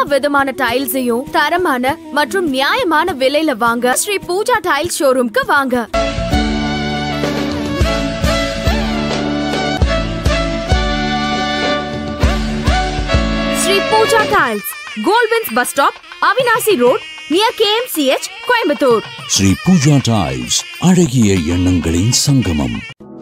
விதமான டைல்ஸையும் தரமான மற்றும் நியாயமான விலையில வாங்க ஸ்ரீ பூஜா டைல் ஷோரூம்க்கு வாங்க Sri Pooja tiles Colvins bus stop Avinashi road near KMCH Coimbatore Sri Pooja tiles அழகிய எண்ணங்களின் சங்கமம்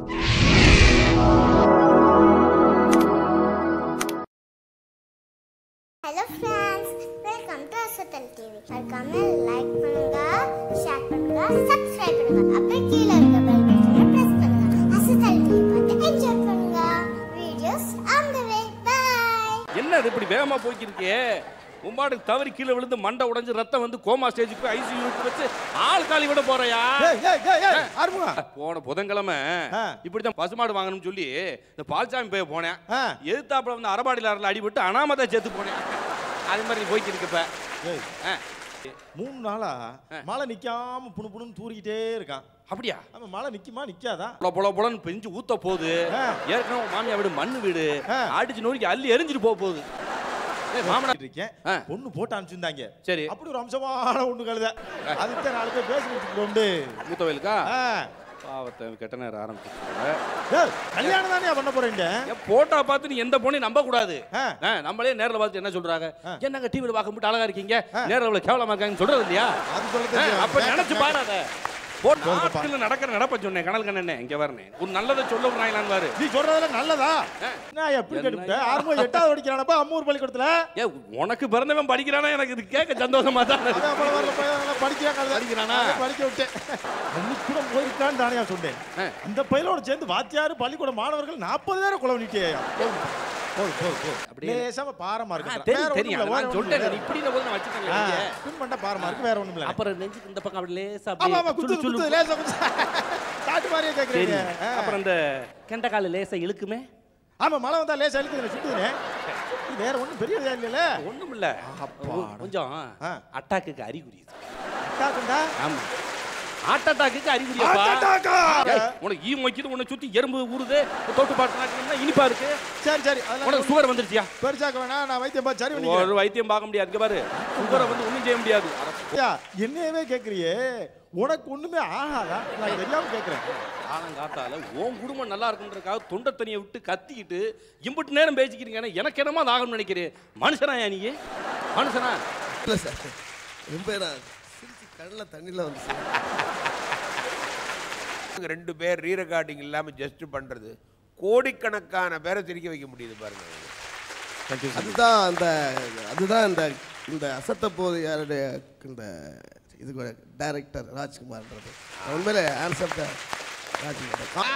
hello friends welcome to Asathal TV மறக்காம லைக் பண்ணுங்க ஷேர் பண்ணுங்க சப்ஸ்கிரைப் பண்ணுங்க அப்படியே கீழே இருக்க பெல் பட்டனை பிரஸ் பண்ணுங்க அசத்தல் டிவி பார்த்து என்ஜாய் பண்ணுங்க videos on the way by என்ன இது இப்படி வேகமா போய்க்கிருக்கே உம்பாட்டுக்கு தவறி கீழே விழுந்து மண்டை உடைஞ்சு ரத்தம் வந்து கோமா ஸ்டேஜுக்கு போய் ஐசியூக்கு வச்சு ஆள் காலி விட போறையா ஏய், ஏய், ஏய், ஏய், ஆறுமுகம். போன புதன்கிழமை ஆ. இப்படித்தான் பசுமாடு வாங்கணும்னு சொல்லி இந்த பால்சாமி போய் போனேன் ஆ. எதிர்த்தாப்புல வந்து அரபாடியில் அறல அடிபட்டு அனாமதா செத்து போனேன் அது மாதிரி நீ போய்க்கிட்டு இருக்கப்ப ஏய், ஆ. மூணு நாளா மழை நிக்காம புணு புணுன்னு தூரிக்கிட்டே இருக்கான் அப்படியா ஆமா மழை நிக்குமா நிக்காதா பொல பொல பொலன்னு பெஞ்சு ஊத்த போகுது ஆ. ஏற்கனவே உன் மாமியா வீடு மண்ணு வீடு ஆ. அடிச்சு நோக்கி அள்ளி எரிஞ்சிட்டு போக போகுது ஏய், மாமனா இருக்கேன் ஆ. பொண்ணு போட்டு அனுப்பிச்சிருந்தாங்க சரி. அப்படி ஒரு அம்சமான ஒண்ணு கழுத அதுக்கு தான் நாலு பேர் பேசிட்டு உண்டு மூத்த வயலுக்கா ஆ. பாவத்தை கெட்ட நேரம் ஆரம்பிச்சிருக்காங்க ஏய், கல்யாணம் தானே பண்ண போறேன் ஏன் போட்டா பார்த்து நீ எந்த பொண்ணையும் நம்ப கூடாது ஆ. ஆ, நம்மளே நேர்ல பார்த்து என்ன சொல்றாங்க ஆ. என்னங்க டிவில பார்க்க மட்டும் அழகா இருக்கீங்க ஆ. நேர்ல அவ்வளவு கேவலமா இருக்காங்கன்னு சொல்றது இல்லையா அது சொல்ல ஆ, தெரியும். அப்ப நினைச்சு பாரு அத போட்டு சொல்லுப்பா. நாட்டுல நடக்கிற நடப்ப சொன்னேன் கனல் கண்ணனே இங்க வரனே ஒரு நல்லதை சொல்ல விடுறாங்களான்னு பாரு நீ சொல்றதுல நல்லதா ஆ. நான் எப்படி என்ன கேட்டுட்டேன் ஆறுமுகம் எட்டாவது படிக்கிறானப்பா அம்மூர் பள்ளிக்கூடத்துல ஏ உனக்கு பிறந்தவன் படிக்கிறானா எனக்கு இது கேட்க சந்தோஷமா தான் இருக்கு. அதான் போல வரல, போய் வரல, படிக்கிறான் கழுதை. படிக்கிறானா? அதை படிக்க விட்டேன் அன்னைக்கு கூட போயிருக்கான்னு தானே சொன்னேன் ஆ. இந்த பையலோட சேர்ந்து வாத்தியார் பள்ளிக்கூட மாணவர்கள் நாற்பது பேரை குழவு நீட்டியா போது போது போது அப்படியே. லேசாம பாரமா ஆ, இருக்கு தெரியும் தெரியும் அதை நான் சொல்லிட்டேன் நீ இப்படி இந்த போது நான் வச்சுட்டேன் இங்க. பின் பண்ண பாரமா இருக்கு வேற ஒண்ணும் இல்ல அப்புறம் நெஞ்சுக்கு இந்த பக்கம் அப்படி லேசா ஆமா ஆமா அப்படியே குத்து சுள்ளு குத்து சுள்ளு லேசா குத்து காட்டு மாதிரியே கேக்குறீங்க தெரியும் அப்புறம் இந்த கெண்டக்கால லேசா இழுக்குமே ஆமா மழை வந்தா லேசா இழுக்குது சுத்துதுனே இது வேற ஒண்ணும் பெரிய இதா இல்லைல்ல ஒண்ணும் இல்ல அப்பாடா. கொஞ்சம் ஆ. அட்டாக்குக்கு அறிகுறி இது. அட்டாக்குண்டா ஆமா ஹார்ட் அட்டாக்கு அறிகுறியாப்பா Heart attack ஆ? ஏய், உனக்கு ஈ மொய்க்குது உன்னை சுத்தி எறும்பு ஊறுது தொட்டு பாட்டுனா இனிப்பா இருக்கு சரி சரி அதெல்லாம் உனக்கு சுகர் வந்துருச்சியா பெருசாக்க வேணாம் நான் வைத்தியம் பார்த்து சரி பண்ணிக்கிறேன் ஒரு வைத்தியம் பார்க்க முடியாது இங்க பாரு சுகரை வந்து ஒண்ணும் செய்ய முடியாது ஐயா, என்னையவே கேக்குறியே உனக்கு ஒண்ணுமே ஆகாதா நான் தெரியாம கேக்குறேன் காலம் காத்தால உன் குடும்பம் நல்லா இருக்குன்றதுக்காக தொண்டை தண்ணியை விட்டு கத்திக்கிட்டு இம்புட்டு நேரம் பேசிக்கிறீங்க எனக்கு என்னமா அது ஆகணும்னு நினைக்கிறேன் மனுஷனா நீ மனுஷனா இல்லை சார் ரொம்ப நான் சிரிச்சு கண்ணில் தண்ணியில் வந்து சார் இவங்க ரெண்டு பேர் ரீ ரெக்கார்டிங் இல்லாமல் ஜஸ்ட் பண்ணுறது கோடிக்கணக்கான பேரை சிரிக்க வைக்க முடியுது பாருங்க அதுதான் அந்த அதுதான் இந்த இந்த அசத்த போது யாருடைய இந்த இது கூட டைரக்டர் ராஜ்குமார்ன்றது உண்மையிலே answer the Rajkumar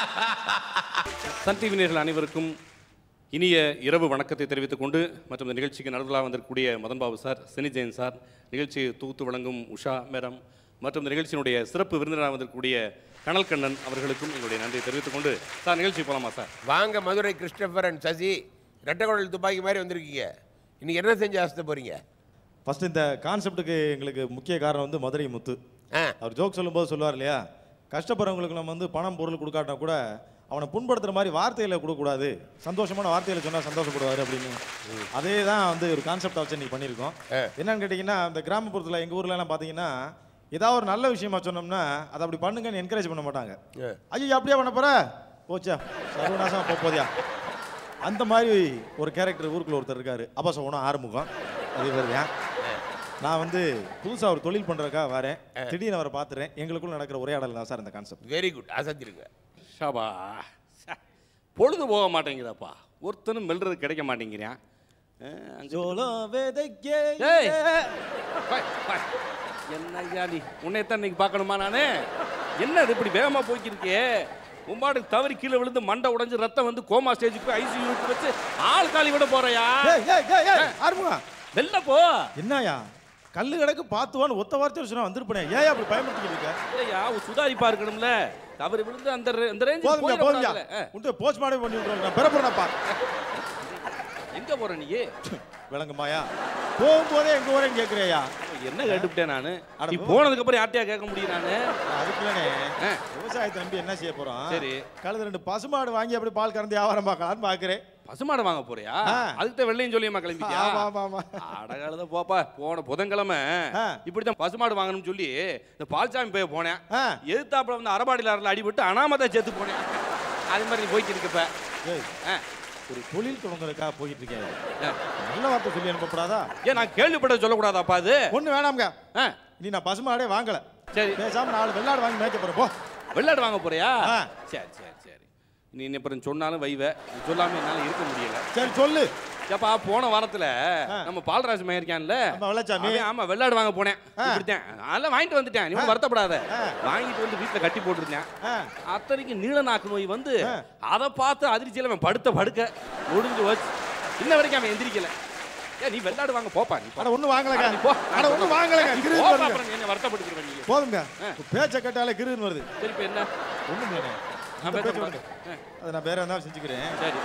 Sun TV நேயர்கள் அனைவருக்கும் இனிய இரவு வணக்கத்தை தெரிவித்துக் கொண்டு மற்றும் இந்த நிகழ்ச்சிக்கு நடுவலாக வந்திருக்கக்கூடிய மதன் பாபு சார் சினி ஜெயின் சார் நிகழ்ச்சியை தொகுத்து வழங்கும் உஷா மேடம் மற்றும் இந்த நிகழ்ச்சியினுடைய சிறப்பு விருந்தினராக வந்திருக்கக்கூடிய கனல் கண்ணன் அவர்களுக்கும் எங்களுடைய நன்றியை தெரிவித்துக் கொண்டு சார் நிகழ்ச்சி போலாமா சார் வாங்க மதுரை கிறிஸ்டபர் அண்ட் சசி ரெட்டகுடல் துப்பாக்கி மாதிரி வந்திருக்கீங்க இன்னைக்கு என்ன செஞ்சு ஆசை போறீங்க ஃபர்ஸ்ட் இந்த கான்செப்ட்டுக்கு எங்களுக்கு முக்கிய காரணம் வந்து மதுரை முத்து ஆ அவர் ஜோக் சொல்லும்போது சொல்லுவார் இல்லையா கஷ்டப்படுறவங்களுக்கு நம்ம வந்து பணம் பொருள் கொடுக்காட்டா கூட அவனை புண்படுத்துற மாதிரி வார்த்தையில கொடுக்கக்கூடாது சந்தோஷமான வார்த்தையில சொன்னா சந்தோஷப்படுவாரு அப்படின்னு அதே தான் வந்து ஒரு கான்செப்டா வச்சு நீ பண்ணியிருக்கோம் என்னன்னு கேட்டிங்கன்னா இந்த கிராமப்புறத்தில் எங்கள் ஊர்ல எல்லாம் பார்த்தீங்கன்னா ஏதாவது ஒரு நல்ல விஷயமா சொன்னோம்னா அதை அப்படி பண்ணுங்கன்னு என்கரேஜ் பண்ண மாட்டாங்க ஆ. ஐயோ அப்படியே பண்ண போற போச்சா சர்வநாசம் போ போதியா அந்த மாதிரி ஒரு கேரக்டர் ஊருக்குள்ள ஒருத்தர் இருக்காரு அப்பா சொல்லணும் ஆறுமுகம் அது வருவேன் நான் வந்து புதுசாக ஒரு தொழில் பண்ணுறதுக்காக வரேன் திடீர்னு அவரை பார்த்துறேன் எங்களுக்குள்ள நடக்கிற உரையாடல் தான் சார் இந்த கான்செப்ட் வெரி குட் அசத்திருங்க ஷாபா ச, பொழுது போக மாட்டேங்குதாப்பா ஒருத்தனும் மெல்றது கிடைக்க மாட்டேங்கிறான் ஆ, அங்க- ஜோலோ வேதைக்கே ஏய். பாய், பாய். என்ன ஐயா நீ உன்னைத்தான் இன்னைக்கு பார்க்கணுமா நானு என்ன இது இப்படி வேகமா போய்க்கிருக்கே உம்பாட்டுக்கு தவறி கீழே விழுந்து மண்டை உடைஞ்சு ரத்தம் வந்து கோமா ஸ்டேஜுக்கு போய் ஐசியூக்கு வச்சு ஆள் காலி விட போறையா ஏய் ஏய் ஏய் ஏய் ஆறுமுகம் வெளில போ என்னயா கல்லு கிடக்கு பார்த்துவான்னு ஒத்த வார்த்தை சொன்னா வந்திருப்பேன் ஏன் அப்படி பயமுறுத்திக்கிட்டு இருக்க இல்லையா ஒரு சுதாரிப்பா இருக்கணும்ல தவறி விழுந்து அந்த re- அந்த ரேஞ்சுக்கு போதுங்க போயிட போதுங்க கூடாதுல்ல. ஆ, உண்டு போஸ்ட் மாடே பண்ணி விட்டுருவோம் நான் பெறப்படுறேன்ப்பா எங்க போற நீ விளங்குமாயா போகும்போதே எங்க ஊரேன்னு கேட்குறியா என்ன கேட்டுவிட்டேன் நானு அட நீ போ. போனதுக்கு அப்புறம் யார்ட்டையா கேட்க முடியும் நானு அதுக்குள்ளனே ஆ. விவசாயத்தை நம்பி என்ன செய்ய போறோம் சரி. கழுது ரெண்டு பசுமாடு வாங்கி அப்படி பால் கறந்து வியாபாரம் பார்க்கலான்னு பாக்குறேன் பசுமாடு வாங்க போறியா ஆ. அதுக்கு தான் வெள்ளையும் சொல்லியம்மா கிளம்பிட்டியா ஆமா, ஆமா, ஆமா. அடகாலத போப்பா போன புதன்கிழமை ஆ. இப்படித்தான் பசுமாடு வாங்கணும்னு சொல்லி இந்த பால்சாமி போய் போனேன் ஆ. எதிர்த்தாப்புல வந்து அரபாடியில் அடிபட்டு அனாமதா செத்து போனேன் அது மாதிரி நீ போய்க்கு இருக்கப்ப ஏய், ஆ. ஒரு தொழில் தொடங்குறதுக்காக போயிட்டு இருக்கேன் ஆ. நல்ல வார்த்தை சொல்லி அனுப்பப்படாதா ஏன் நான் கேள்விப்பட்ட சொல்லக்கூடாதாப்பா அது ஒண்ணு வேணாம்ங்க ஆ, நீ நான் பசுமாடே வாங்கல சரி பேசாம நாலு வெள்ளாடு வாங்கி மேய்க்க போறேன் போ வெள்ளாடு வாங்க போறியா ஆ. சரி சரி சரி நீ என்ன அப்புறம் சொன்னாலும் வைவ நீ சொல்லாம என்னால இருக்க முடியல சரி சொல்லு ஏப்பா போன வாரத்துல ஆ. நம்ம பால்ராஜ் மகன் இருக்கான்ல ஆமா, வெள்ளச்சாமி. அவன் ஆமா வெள்ளாடு வாங்க போனேன் ஆ. இப்படித்தான் அதெல்லாம் வாங்கிட்டு வந்துட்டேன் நீ ஒண்ணும் வருத்தப்படாத ஆ. வாங்கிட்டு வந்து வீட்டுல கட்டி போட்டிருந்தேன் ஆ. அத்தனைக்கு நீல நாக்கு நோய் வந்து ஆ. அதை பார்த்து அதிர்ச்சியில அவன் படுத்த படுக்க முடிஞ்சு வச்சு இன்ன வரைக்கும் அவன் எந்திரிக்கல ஏ நீ வெள்ளாடு வாங்க போப்பா நீ போ. அட ஒண்ணு வாங்கலங்க அட, நீ போ. அட ஒண்ணு வாங்கலங்க நீ கிருன்னு போப்பா, வருங்க அப்புறம் நீ என்ன வருத்தப்படுத்துக்கிற நீ போதுங்க ஆ. பேச்ச கேட்டாலே கிருன்னு வருது சரி இப்ப என்ன ஒண்ணும் இல்லைங்க நான் இந்த பேச பேச்ச மாட்டேன். விடுங்க. ஆ, அதை நான் வேற இருந்தாலும் செஞ்சுக்கிறேன் சரி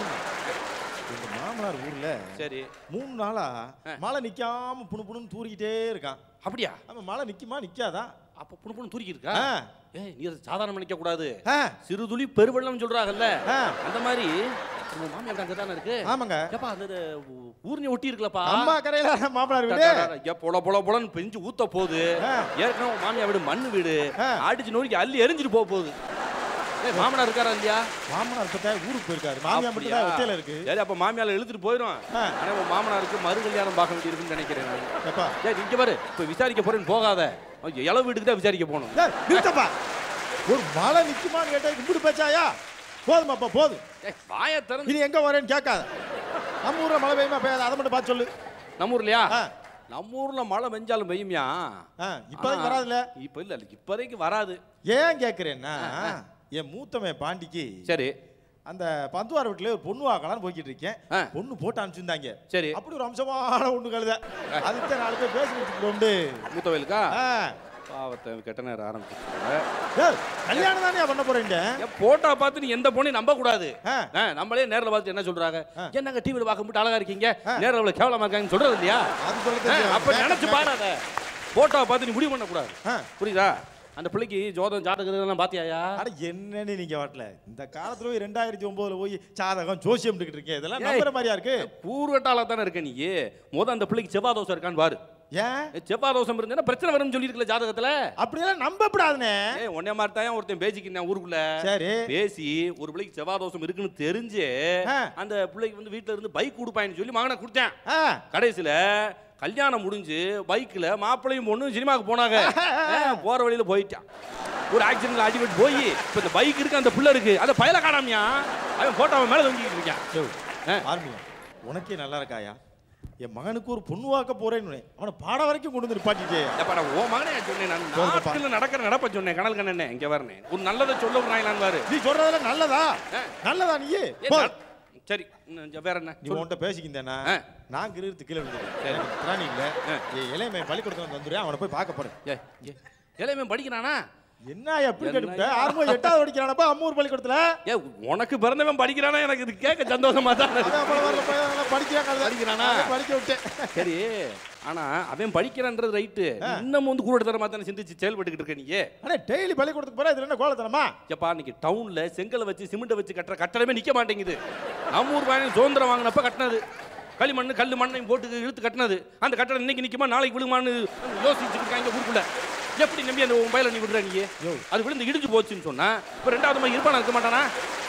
எங்க மாமனார் ஊர்ல சரி மூணு நாளா ஆ. மழை நிக்காம புணு புணுன்னு தூரிக்கிட்டே இருக்கான் அப்படியா ஆமா மழை நிக்குமா நிக்காதா அப்ப புண்ணு புண்ணு தூக்கி இருக்கா ஆ. ஏய் நீ அதை சாதாரண நினைக்க கூடாது ஆ, சிறு துளி பெருவெள்ளம் சொல்றாங்கல்ல ஆ. அந்த மாதிரி உங்க மாமியார் அங்க தானே இருக்கு ஆமாங்க ஏப்பா அந்த இது ஊ- ஊர்னி ஒட்டி இருக்குல்லப்பா அம்மா கரையில மாமனார் வீடு ஐயா, பொல பொல பொலன்னு பெஞ்சு ஊத்த போகுது ஆ. ஏற்கனவே உன் மாமியார் வீடு மண்ணு வீடு ஆ. அடிச்சு நோக்கி அள்ளி எரிஞ்சிட்டு போக போகுது ஏய் மாமனார் இருக்காரா இல்லையா மாமனார் இப்பதான் ஊருக்கு போயிருக்காரு மாமியார் மட்டும் தான் ஒத்தையில இருக்கு சரி அப்ப மாமியார் இழுத்துட்டு போயிடும் ஆ. ஆனா உன் மாமனாருக்கு மறு கல்யாணம் பார்க்க வேண்டியிருக்குன்னு நினைக்கிறேன் நான் எப்பா ஏய் நீ இங்க பாரு இப்ப விசாரிக்க போறேன்னு போகாத ஐயோ, இளவு வீட்டுக்கு தான் விசாரிக்க போகணும் ஏய், நிறுத்தப்பா ஒரு மழை நிக்குமான்னு கேட்டா கும்பிடு பேச்சாயா போதுமாப்பா போதும் ஏய், வாயை திறந்து இனி எங்க வரேன்னு கேட்காத நம்ம ஊர்ல மழை பெய்யுமா பெய்யாத அதை மட்டும் பார்த்து சொல்லு நம்ம ஊர்லயா ஆ. நம்ம ஊர்ல மழை பெஞ்சாலும் பெய்யுமியா ஆ, இப்போதைக்கு வராதுல்ல இப்ப இல்ல இல்ல இப்போதைக்கு வராது ஏன் கேட்குறேன்னா என் மூத்தவன் பாண்டிக்கு சரி அந்த பந்துவார் வீட்டுல ஒரு பொண்ணு வாங்கலாம்னு போய்கிட்டு இருக்கேன் ஆ. பொண்ணு போட்டு அனுப்பிச்சிருந்தாங்க சரி அப்படி ஒரு அம்சமான ஒண்ணு கழுத அதுக்கு நாலு பேர் பேசி வச்சுக்கிட்டு மூத்தவயலுக்கா பாவத்தை கெட்ட நேரம் ஆரம்பிச்சிருக்காங்க கல்யாணம் தானே பண்ண போறேன் ஏன் போட்டா பார்த்து நீ எந்த பொண்ணையும் நம்ப கூடாது ஆ. ஆ, நம்மளே நேர்ல பார்த்து என்ன சொல்றாங்க ஆ. என்னங்க டிவில பார்க்க மட்டும் அழகா இருக்கீங்க ஆ. நேர்ல அவ்வளவு கேவலமா இருக்காங்கன்னு சொல்றது இல்லையா அது சொல்ல ஆ, தெரியும். அப்ப நினைச்சு பாடாத போட்டோவை பார்த்து நீ முடிவு பண்ண கூடாது ஆ. புரியுதா அந்த பிள்ளைக்கு ஜோதம் ஜாதகம் எல்லாம் பாத்தியாயா அட என்னன்னு நீங்க வாட்டல இந்த காலத்துல போய் ரெண்டாயிரத்தி ஒன்பதுல போய் சாதகம் ஜோசியம் இருக்கேன் இதெல்லாம் ஏய். நம்புற மாதிரியா இருக்கு கூறுவட்டால தானே இருக்க நீ முத அந்த பிள்ளைக்கு செவ்வாய் தோசை இருக்கான்னு பாரு ஏன் ஏ, செவ்வாய் தோசம் இருந்தேன்னா பிரச்சனை வரும்னு சொல்லியிருக்கல ஜாதகத்துல அப்படியெல்லாம் நம்பப்படாதுனே ஏ உன்னைய மாதிரி தான் ஒருத்தன் பேசிக்கிட்டேன் ஊருக்குள்ள சரி பேசி ஒரு பிள்ளைக்கு செவ்வாய் தோஷம் இருக்குன்னு தெரிஞ்சு ஆ. அந்த பிள்ளைக்கு வந்து வீட்ல இருந்து பைக் கொடுப்பான்னு சொல்லி மகனை கொடுத்தேன் ஆ, கடைசியில கல்யாணம் முடிஞ்சு பைக்ல மாப்பிள்ளையும் பொண்ணும் சினிமாவுக்கு போனாங்க ஆ, போற வழியில போயிட்டான் ஒரு ஆக்சிடென்ட்ல அடிபட்டு போய் இப்ப இந்த பைக் இருக்கு அந்த புள்ள இருக்கு அதை பயல காணாமியா அவன் போட்டோ அவன் மேல தொங்கிட்டு இருக்கான் யோ, ஆ. ஆர்மியா உனக்கே நல்லா இருக்காயா என் மகனுக்கு ஒரு பொண்ணு வாக்க போறேன்னு அவனை பாட வரைக்கும் கொண்டு வந்து நிப்பாட்டிட்டே எப்ப நான் உன் மகனே சொன்னேன் நான் சொல்லுப்பா. நாட்டுல நடக்கிற நடப்ப சொன்னேன் கனல் கண்ணனே இங்க வரனேன் ஒரு நல்லதை சொல்ல விடுறாங்களான்னு பாரு நீ சொல்றதெல்லாம் நல்லதா ஆ. நல்லதா நீ ஏ, போ. நல்- சரி இன்னும் இங்க வேற என்ன நீ சொல்லு. உன்கிட்ட பேசிக்கிந்தேனா ஆ. நான் கிரகத்து கீழே விழுந்துருக்கேன் சரி. எனக்கு திராணி இல்ல ஆ. என் இளையமை பள்ளிக்கூடத்துல வந்துடுறேன் அவனை போய் பார்க்க போறேன் ஏ ஏ இளையவன் படிக்கிறானா என்ன எப்படி என்ன கேட்டுட்ட ஆறுமுகம் எட்டாவது படிக்கிறானப்பா அம்மூர் பள்ளிக்கூடத்துல ஏ உனக்கு பிறந்தவன் படிக்கிறானா எனக்கு இது கேட்க சந்தோஷமா தான் இருக்கு. அதான் போல வரல போய் நல்லா படிக்கிறான் கழுதை. படிக்கிறானா? அதான் படிக்க விட்டேன் சரி ஆனா அவன் படிக்கிறான்றது ரைட்டு இன்னும் வந்து கூட தரமா தானே சிந்திச்சு செயல்பட்டுக்கிட்டு இருக்க நீ ஆனா டெய்லி பள்ளிக்கூடத்துக்கு போறா இதுல என்ன கோலத்தனமா எப்பா இன்னைக்கு டவுன்ல செங்கலை வச்சு சிமெண்ட் வச்சு கட்டுற கட்டடமே நிக்க மாட்டேங்குது நம்ம ஊர் பையன் சுதந்திரம் வாங்கினப்ப கட்டினது களிமண் கல் மண்ணையும் போட்டு இழுத்து கட்டினது அந்த கட்டடம் இன்னைக்கு நிக்குமா நாளைக்கு விழுமான்னு யோசிச்சுட்டு இருக்காங்க ஊருக்குள்ள எப்படி நம்பி அந்த உன் பயில நீ விடுற நீ அது விழுந்து இடிஞ்சு போச்சுன்னு சொன்னா இப்ப ரெண்டாவது மாதிரி இருப்பானா இருக்க மாட்டானா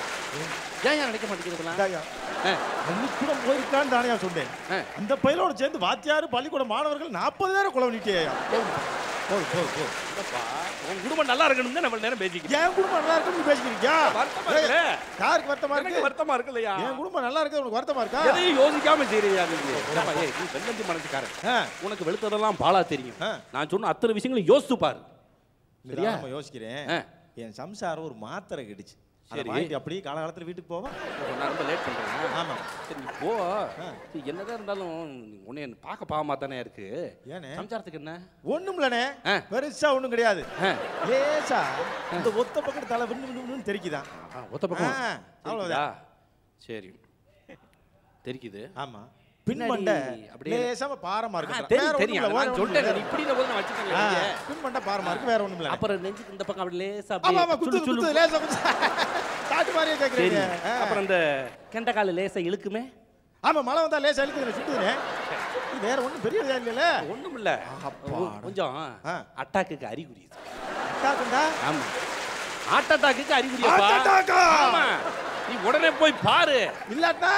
ஏன் ஏன் நினைக்க மாட்டேங்கிறதுலாம் இந்தாயா, ஆ, பள்ளிக்கூடம் போயிருக்கான்னு தானே சொன்னேன் ஆ. அந்த பையலோட சேர்ந்து வாத்தியார் பள்ளிக்கூட மாணவர்கள் நாற்பது பேரை கொலை பண்ணிட்டேயா போது போது போது இல்லப்பா, உன் குடும்பம் நல்லா இருக்கணும் தான் நம்ம நேரம் பேசிக்கிறேன் என் குடும்பம் நல்லா இருக்குன்னு நீ பேசிக்கிறியா வருத்தமா இருக்குல்ல? யாருக்கு வருத்தமா எனக்கு இருக்கு வருத்தமா இருக்கு இல்லையா என் குடும்பம் நல்லா இருக்கு உனக்கு வருத்தமா இருக்கா எதையும் யோசிக்காம செய்யறியா நீ ஏப்பா, ஏய், நீ வெள்ளந்தி மனசுக்காரன் ஆ. உனக்கு வெளுத்ததெல்லாம் பாலா தெரியும் ஆ. நான் சொன்ன அத்தனை விஷயங்களும் யோசிச்சு பாரு சரியா நிதானமா யோசிக்கிறேன் ஆ. என் சம்சாரம் ஒரு மாத்திரை கிடைச்சு அதை சரி. வாங்கிட்டு அப்படியே காலகாலத்துல வீட்டுக்கு போவா இப்போ நான் ரொம்ப லேட் பண்றேன் ஆமா சரி நீ போ சரி, என்னதான் இருந்தாலும் உன்னை பார்க்க பாவமா தானே இருக்கு ஏனே சம்சாரத்துக்கு என்ன ஒண்ணுமில்லனே ஆ. பெருசா ஒண்ணும் கிடையாது ஆ. லேசா இந்த ஒத்த பக்கம் தலை விண்ணு விண்ணு விண்ணுன்னு தெரிக்குதான் ஆ, ஒத்த பக்கம் ஆ, அவ்வளவுதான். தெரிக்குதா? சரி தெரிக்குது ஆமா பின்மண்டை அப்படியே லேசாம பாரமா ஆ, இருக்கு தெரியும் வேற தெரியும் ஒண்ணும் இல்ல, அதை வேற நான் ஒண்ணும் சொல்லிட்டேன் இல்ல. நீ இப்படி போது நான் ஆ, வச்சுக்கேன் பின்மண்டை பாரமா இருக்கு வேற ஒண்ணும் இல்ல அப்புறம் நெஞ்சுக்கு இந்த பக்கம் அப்படி லேசா ஆமா ஆமா அப்படியே குத்து சுழு குத்து சுழு லேசா குத்து காட்டு மாதிரியே சரி கேக்குறீங்க ஆ. அப்புறம் இந்த கெண்டக்கால லேசா இழுக்குமே ஆமா மழை வந்தா லேசா இழுக்குதுல சுட்டுதுனே இது வேற ஒண்ணும் பெரிய இதா இல்லல ஒண்ணும் இல்ல அப்பாடா. கொஞ்சம் ஆ. அட்டாக்குக்கு அறிகுறி இது. காக்குண்டா ஆமா ஹார்ட் அட்டாக்குக்கு அறிகுறியாப்பா Heart attack ஆ? ஆமா நீ உடனே போய் பாரு இல்லாட்டா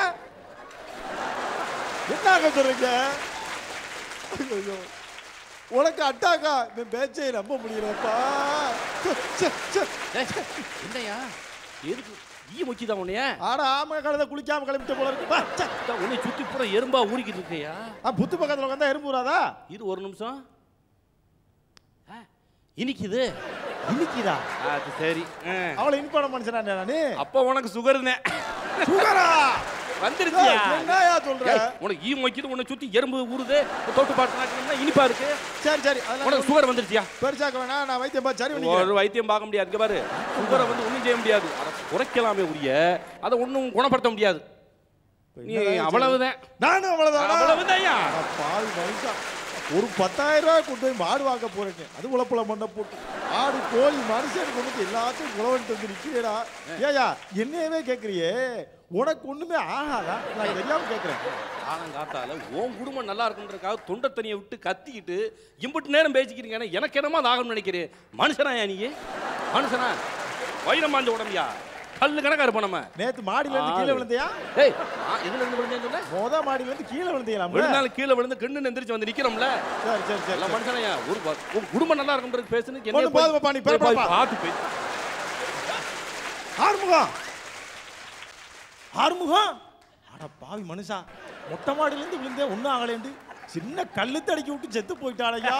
என்ன சொல்றீங்க ஐயோ உனக்கு அட்டாக்கா இந்த பேச்சை நம்ப முடியலப்பா ச்சே, ச்சே, ச்சே. ஏய், என்னய்யா எதுக்கு ஈ முக்கிதான் உன்னைய ஆட ஆமா கழுத குளிக்காம கிளம்பிட்ட போல இருக்கு பா, ச்சே. உன்னை சுத்தி பூரா எறும்பா ஊறிக்கிட்டு இருக்கையா ஆ, புத்து பக்கத்துல உட்காந்தா எறும்பு வராதா இரு ஒரு நிமிஷம் ஆ, இனிக்குது இன்னைக்குதா அது சரி ஆ. அவளை இன்பான மனுஷனா நானு அப்ப உனக்கு சுகர்னே சுகரா வந்துருச்சியா என்னயா சொல்ற ஏய், உனக்கு ஈ மொய்க்குது உன்னை சுத்தி எறும்பு ஊறுது தொட்டு பாட்டுனா இனிப்பா இருக்கு சரி சரி அதெல்லாம் உனக்கு சுகர் வந்துருச்சியா பெருசாக்க வேணாம் நான் வைத்தியம் பார்த்து சரி பண்ணிக்கிறேன் ஒரு வைத்தியம் பார்க்க முடியாது இங்க பாரு சுகரை வந்து ஒண்ணும் செய்ய முடியாது அதை குறைக்கலாமே உரிய அதை ஒண்ணும் குணப்படுத்த முடியாது நீ அவ்வளவுதான் நானும் அவ்வளவுதான் அவ்வளவுதான்யா பால் மனுஷா ஒரு பத்தாயிரம் ரூபாய் கொண்டு போய் மாடு வாங்க போறேங்க அது உழப்புல மண்ணை போட்டு ஆடு கோழி மனுஷன் கொண்டு வந்து எல்லாத்தையும் உழவன்ட்டு வந்து நிக்கிறேடா ஏயா என்னையவே கேக்குறியே உனக்கு ஒண்ணுமே ஆகாதா நான் தெரியாம கேக்குறேன் காலங்காத்தால உன் குடும்பம் நல்லா இருக்குன்றதுக்காக தொண்டை தண்ணியை விட்டு கத்திக்கிட்டு இம்புட்டு நேரம் பேசிக்கிறீங்க எனக்கு என்னமா அது ஆகணும்னு நினைக்கிறேன் மனுஷனா நீ மனுஷனா வைரம் மாஞ்ச உடம்பியா கல்லு கணக்கா இருப்போம் நம்ம நேத்து மாடியில இருந்து கீழே விழுந்தியா ஏய் நான் எதுல இருந்து விழுந்தேன்னு சொன்னேன் மொத மாடியில இருந்து கீழே விழுந்தியா விழுந்தாலும் கீழே விழுந்து கிண்ணு எந்திரிச்சு வந்து நிக்கிறோம்ல சரி சரி சரி எல்லாம் மனுஷனையா ஒரு வ- உன் குடும்பம் நல்லா இருக்குன்றது பேசுன்னு என்னைய ஒண்ணும் போய்- போதுமாப்பா, நீ போய் பெறப்படப்பா. பார்த்து பேசு ஆறுமுகம் ஆறுமுகம் அட பாவி மனுஷா மொட்டை மாடியில இருந்து விழுந்தே ஒண்ணும் ஆகலேண்டு சின்ன கல்லு தடுக்கி விட்டு செத்து போயிட்டாடையா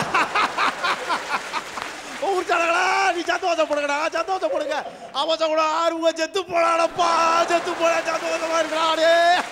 ஊர்ச்சாளங்களா நீ சந்தோஷப்படுங்கடா சந்தோஷப்படுங்க அவசரம் கூட ஆறுமுகம் செத்து போனாடப்பா செத்து போனா சந்தோஷமா இருக்கிறாடே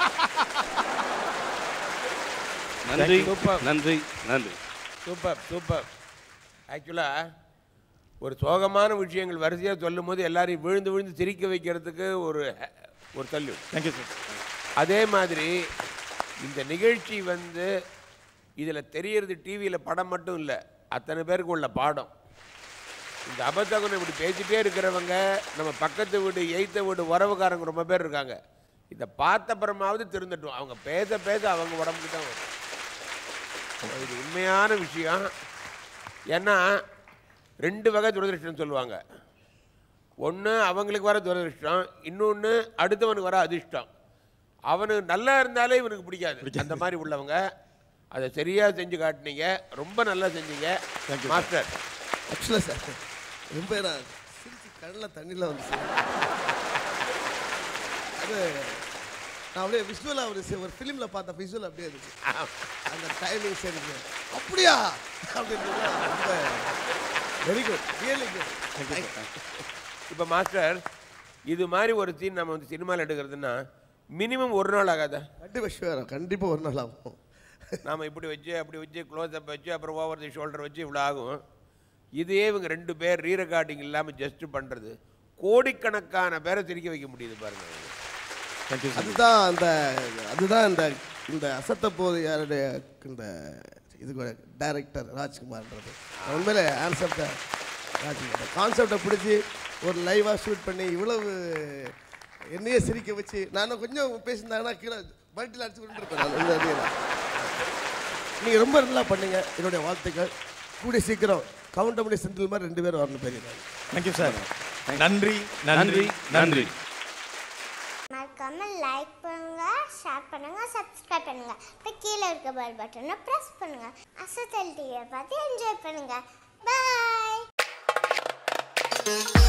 நன்றி Superb. நன்றி நன்றி சூப்பர் சூப்பர் ஆக்சுவலாக ஒரு சோகமான விஷயங்கள் வரிசையாக சொல்லும் போது எல்லாரையும் விழுந்து விழுந்து சிரிக்க வைக்கிறதுக்கு ஒரு ஒரு தள்ளு தேங்க்யூ சார் அதே மாதிரி இந்த நிகழ்ச்சி வந்து இதில் தெரியறது டிவியில் படம் மட்டும் இல்லை அத்தனை பேருக்கு உள்ள பாடம் இந்த அபத்தகுணம் இப்படி பேசிட்டே இருக்கிறவங்க நம்ம பக்கத்து வீடு எய்த்த வீடு உறவுக்காரங்க ரொம்ப பேர் இருக்காங்க இதை பார்த்த அப்புறமாவது திருந்தட்டும் அவங்க பேச பேச அவங்க உடம்புக்கு தான் வரும் இது உண்மையான விஷயம் ஏன்னா ரெண்டு வகை துரதிருஷ்டம் சொல்லுவாங்க ஒன்று அவங்களுக்கு வர துரதிருஷ்டம் இன்னொன்று அடுத்தவனுக்கு வர அதிர்ஷ்டம் அவனுக்கு நல்லா இருந்தாலே இவனுக்கு பிடிக்காது அந்த மாதிரி உள்ளவங்க அதை சரியாக செஞ்சு காட்டினீங்க ரொம்ப நல்லா செஞ்சீங்க மாஸ்டர் ஆக்சுவலாக சார் ரொம்ப நான் சிரிச்சு கண்ணில் தண்ணியில் வந்து அது நான் அப்படியே விஷுவலாக ஒரு சி- ஒரு ஃபிலிமில் பார்த்த விஷுவல் அப்படியே இருந்துச்சு அந்த டைமிங் சரி அப்படியா அப்படின்றது ரொம்ப வெரி குட் ரியலி குட் இப்போ மாஸ்டர் இது மாதிரி ஒரு சீன் நம்ம வந்து சினிமாவில் எடுக்கிறதுன்னா மினிமம் ஒரு நாள் ஆகாதா கண்டிப்பாக ஷுவராக கண்டிப்பாக ஒரு நாள் ஆகும் நாம் இப்படி வச்சு அப்படி வச்சு க்ளோஸ் அப் வச்சு அப்புறம் ஓவர் தி ஷோல்டர் வச்சு இவ்வளோ ஆகும் இதே இவங்க ரெண்டு பேர் ரீ ரெக்கார்டிங் இல்லாமல் ஜஸ்ட் பண்ணுறது கோடிக்கணக்கான பேரை சிரிக்க வைக்க முடியுது பாருங்க அதுதான் அந்த அதுதான் இந்த இந்த அசத்த போது யாருடைய இந்த இது டைரக்டர் ராஜ்குமார்ன்றது நான் உண்மையிலே ஆன்செப்டை ராஜ்குமார் கான்செப்டை பிடிச்சி ஒரு லைவாக ஷூட் பண்ணி இவ்வளவு என்னையே சிரிக்க வச்சு நானும் கொஞ்சம் பேசியிருந்தாங்கன்னா கீழே மல்டியில் அடிச்சு விட்டுருப்பேன் நான் இந்த இதில் நீங்கள் ரொம்ப நல்லா பண்ணீங்க என்னுடைய வாழ்த்துக்கள் கூடிய சீக்கிரம் கவுண்டமணி செந்தில் மாதிரி ரெண்டு பேரும் வரணும் பெரிய தேங்க்யூ சார் நன்றி நன்றி நன்றி மறக்காம லைக் பண்ணுங்க ஷேர் பண்ணுங்க சப்ஸ்கிரைப் பண்ணுங்க இப்போ கீழே இருக்க பெல் பட்டனை ப்ரெஸ் பண்ணுங்க அசத்தல் டிவியை பார்த்து என்ஜாய் பண்ணுங்க பாய்